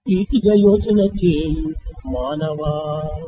నీతిగా యోచన చేయు మానవా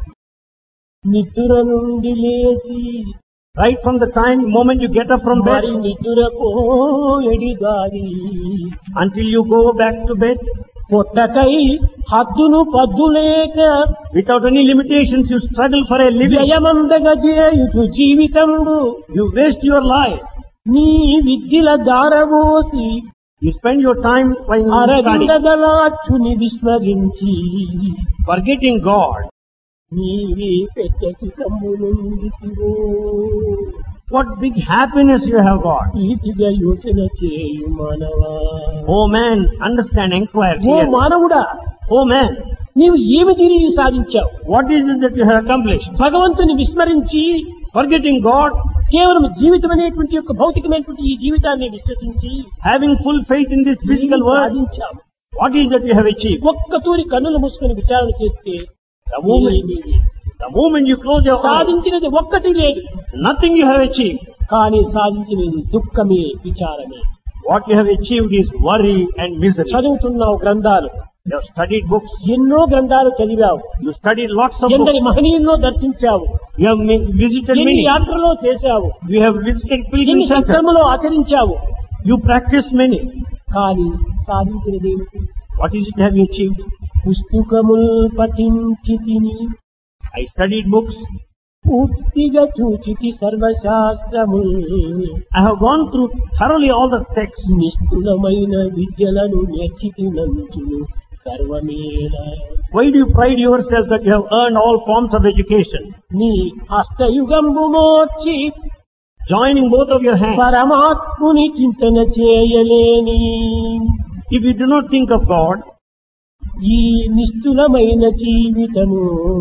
నిద్ర నుండి లేచి Right from the time, moment you get up from bed, మరి నిద్రకో ఎడిగాలి until you go back to bed, పొట్టకై హద్దును పద్దులేక without any limitations, you struggle for a living. వ్యయమందగ చేయుచు జీవితంబు You waste your life. నీ విద్యల దారబోసి You spend your time while studying, అరవిందగలాచుని విస్మరించి forgetting God. నీవే పెద్ద సుఖము నుండితివో What big happiness you have got. నీతిగా యోచన చేయు మానవా Oh man, understand, inquire. ఓ clearly. మానవుడా Oh man, నీవు ఏమి తిరిగి సాధించావు what is it that you have accomplished? భగవంతుని విస్మరించి Forgetting God, కేవలం జీవితం అనేటువంటి యొక్క భౌతికమైనటువంటి ఈ జీవితాన్ని విశ్వసించి having full faith in this physical నీవు world, సాధించావు what is that you have achieved? ఒక్క తూరి కన్నులు మూసుకొని విచారణ చేస్తే The moment, the moment you close your eyes, సాధించినది ఒక్కటి లేదు nothing you have achieved. కానీ సాధించినది దుఃఖమే విచారమే What you have achieved is worry and misery. చదువుతున్నావు గ్రంథాలు You have studied books, ఎన్నో గ్రంథాలు చదివావు you studied lots of ఎందరి books, మహనీయుల్లో దర్శించావు you have mi- visited ఎన్ని many, యాత్రలో చేశావు you have visited ఎన్ని pilgrim centers, సత్కర్మలో ఆచరించావు you practiced many. కానీ సాధించినది ఏమిటి What is it have you achieved? పుస్తకముల్ పఠించి తిని I studied books, పూర్తిగా చూచితి సర్వశాస్త్రము I have gone through thoroughly all the texts. నిష్ఠులమైన విద్యలను నేర్చితినంచును సర్వమేళ Why do you pride yourself that you have earned all forms of education? నీ హస్తయుగంబు మోర్చి Joining both of your hands. పరమాత్ముని చింతన చేయలేని If you do not think of God, ఈ నిష్ఠులమైన జీవితము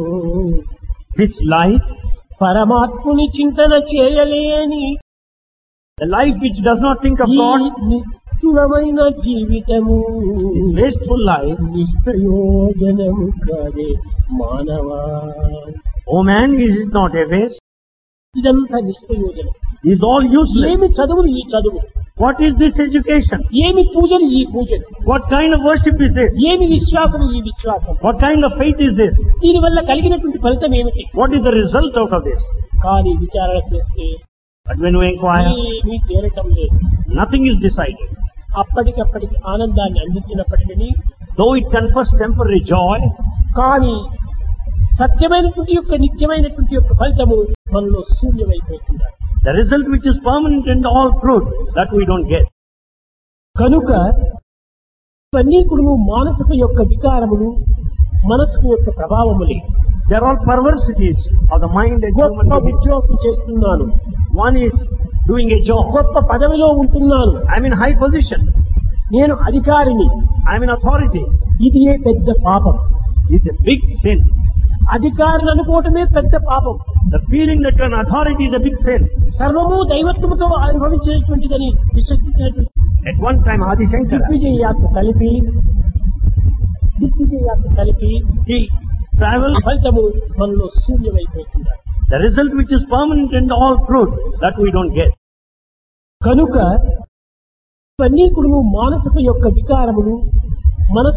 this life, పరమాత్ముని చింతన చేయలేని the life which does not think of ఈ God, నిష్ఠులమైన జీవితము this wasteful life, నిష్ప్రయోజనము కాదే మానవా oh man, is it not a waste? ఇదంతా నిష్ప్రయోజనం Is all useless. ఏమి చదువులు ఈ చదువు What is this education? ఏమి పూజలు ఈ పూజలు What kind of worship is this? ఏమి విశ్వాసం ఈ విశ్వాసం What kind of faith is this? దీనివల్ల కలిగినటువంటి ఫలితం ఏమిటి What is the result out of this? కానీ విచారణ చేస్తే But when we inquire, ఏమీ తేరటం లేదు nothing is decided. అప్పటికప్పటికి ఆనందాన్ని అందించినప్పటికీ Though it confers temporary joy, కానీ సత్యమైనటువంటి యొక్క నిత్యమైనటువంటి యొక్క ఫలితము మనలో శూన్యమైపోతున్నారు the result which is permanent and all truth, that we don't get. కనుక ఇవన్నీ కూడా మానసిక యొక్క వికారములు మనసుకు యొక్క ప్రభావములే They are all perversities of the mind and human గొప్ప behavior. ఉద్యోగం చేస్తున్నాను One is doing a job. గొప్ప పదవిలో ఉంటున్నాను I'm in high position. నేను అధికారిని I'm in authority. ఇది ఏ పెద్ద పాపం It's a big sin. అధికారులు అనుకోవటమే పెద్ద పాపం The feeling that you're an authority is a big sin. సర్వము దైవత్వముతో అనుభవించేటువంటిదని విశ్వసించినటువంటి At one time, Adi Shankara, దిగ్విజయ యాత్ర కలిపి దిగ్విజయ యాత్ర కలిపి he travels. ఫలితము మనలో శూన్యమైపోతున్నారు The result which is permanent and all truth, that we don't get. కనుక ఇవన్నీ కూడా మానసిక యొక్క వికారములు మనసు